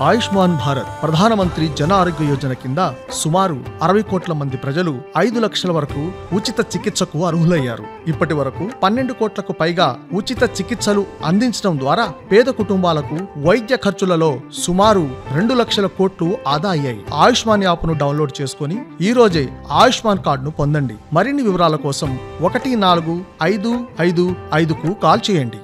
ఆయుష్మాన్ భారత్ ప్రధానమంత్రి జన ఆరోగ్య యోజన కింద సుమారు అరవై కోట్ల మంది ప్రజలు ఐదు లక్షల వరకు ఉచిత చికిత్సకు అర్హులయ్యారు ఇప్పటి వరకు పన్నెండు కోట్లకు పైగా ఉచిత చికిత్సలు అందించడం ద్వారా పేద కుటుంబాలకు వైద్య ఖర్చులలో సుమారు రెండు లక్షల కోట్లు ఆదా అయ్యాయి ఆయుష్మాన్ యాప్ను డౌన్లోడ్ చేసుకుని ఈ రోజే ఆయుష్మాన్ కార్డును పొందండి మరిన్ని వివరాల కోసం ఒకటి నాలుగు ఐదు ఐదు ఐదుకు కాల్ చేయండి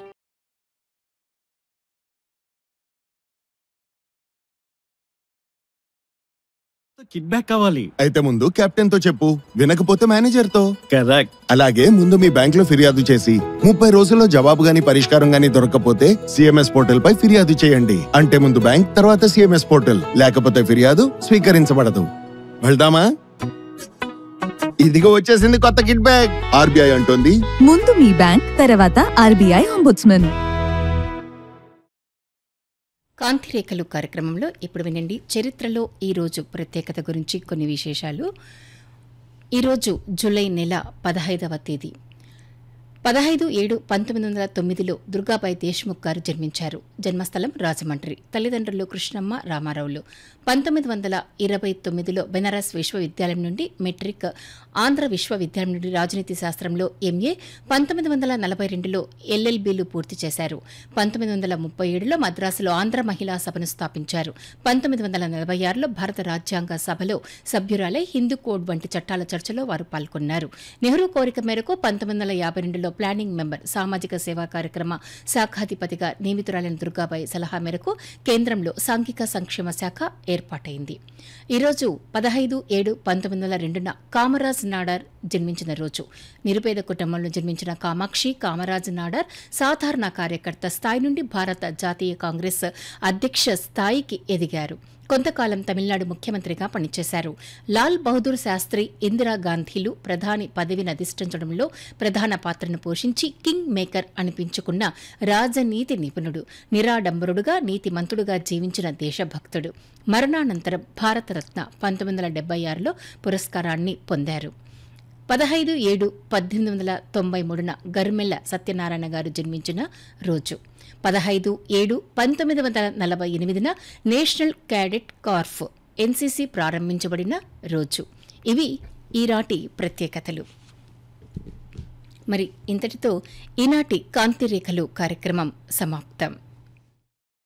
కిడ్ బ్యాక్ కావాలి అయితే ముందు కెప్టెన్ తో చెప్పు వినకపోతే మేనేజర్ తో కరెక్ట్ అలాగే ముందు మీ బ్యాంక్ లో ఫిర్యాదు చేసి ముప్పై రోజుల్లో జవాబు గాని పరిష్కారం గాని దొరకకపోతే సిఎంఎస్ పోర్టల్ పై ఫిర్యాదు చేయండి అంటే ముందు బ్యాంక్ తర్వాత సిఎంఎస్ పోర్టల్ లేకపోతే ఫిర్యాదు స్వీకరించబడదు వెళ్దామా ఇదిగో వచ్చేసింది కొత్త కిడ్ బ్యాగ్ ఆర్బీఐ అంటోంది ముందు మీ బ్యాంక్ తర్వాత ఆర్బీఐ అంబుడ్స్మన్ కాంతిరేఖలు కార్యక్రమంలో ఇప్పుడు వినండి చరిత్రలో ఈరోజు ప్రత్యేకత గురించి కొన్ని విశేషాలు ఈరోజు జూలై నెల పదహైదవ తేదీ పదహైదు ఏడు పంతొమ్మిది వందల తొమ్మిదిలో దుర్గాబాయి దేశ్ముఖ్ గారు జన్మించారు జన్మస్థలం రాజమండ్రి తల్లిదండ్రులు కృష్ణమ్మ రామారావులు పంతొమ్మిది వందల ఇరవై తొమ్మిదిలో బెనారస్ విశ్వవిద్యాలయం నుండి మెట్రిక్ ఆంధ్ర విశ్వవిద్యాలయం నుండి రాజనీతి శాస్త్రంలో ఎంఏ పంతొమ్మిది వందల నలభై రెండులో ఎల్ఎల్బీలు పూర్తి చేశారు పంతొమ్మిది వందల ముప్పై ఏడులో మద్రాసులో ఆంధ్ర మహిళా సభను స్థాపించారు పంతొమ్మిది వందల నలభై ఆరులో భారత రాజ్యాంగ సభలో సభ్యురాలై హిందూ కోడ్ వంటి చట్టాల చర్చలో వారు పాల్గొన్నారు నెహ్రూ కోరిక మేరకు పంతొమ్మిది వందల యాభై రెండులో ప్లానింగ్ మెంబర్ సామాజిక సేవా కార్యక్రమ శాఖాధిపతిగా నియమితురాలైన దుర్గాబాయి సలహా మేరకు కేంద్రంలో సాంఘిక సంక్షేమ శాఖ ఏర్పాటైంది ఈరోజు పదహైదు ఏడు పంతొమ్మిది వందల రెండున కామరాజ్ నాడార్ జన్మించిన రోజు నిరుపేద కుటుంబంలో జన్మించిన కామాక్షి కామరాజ్ నాడార్ సాధారణ కార్యకర్త స్థాయి నుండి భారత జాతీయ కాంగ్రెస్ అధ్యక్ష స్థాయికి ఎదిగారు కొంతకాలం తమిళనాడు ముఖ్యమంత్రిగా పనిచేశారు లాల్ బహదూర్ శాస్త్రి ఇందిరాగాంధీలు ప్రధాని పదవిని అధిష్ఠించడంలో ప్రధాన పాత్రను పోషించి కింగ్ మేకర్ అనిపించుకున్న రాజనీతి నిపుణుడు నిరాడంబరుడుగా నీతిమంతుడుగా జీవించిన దేశభక్తుడు మరణానంతరం భారతరత్న పంతొమ్మిది వందల డెబ్బై ఆరులో పురస్కారాన్ని పొందారు పదహైదు ఏడు పద్దెనిమిది వందల తొంభై మూడున గర్మెల్ల సత్యనారాయణ గారు జన్మించిన రోజు పదహైదు ఏడు పంతొమ్మిది వందల నలభై ఎనిమిదిన నేషనల్ క్యాడెట్ కార్ఫ్ ఎన్సీసీ ప్రారంభించబడిన రోజు ఇవి ఈనాటి ప్రత్యేకతలు మరి ఇంతటితో ఈనాటి కాంతిరేఖలు కార్యక్రమం సమాప్తం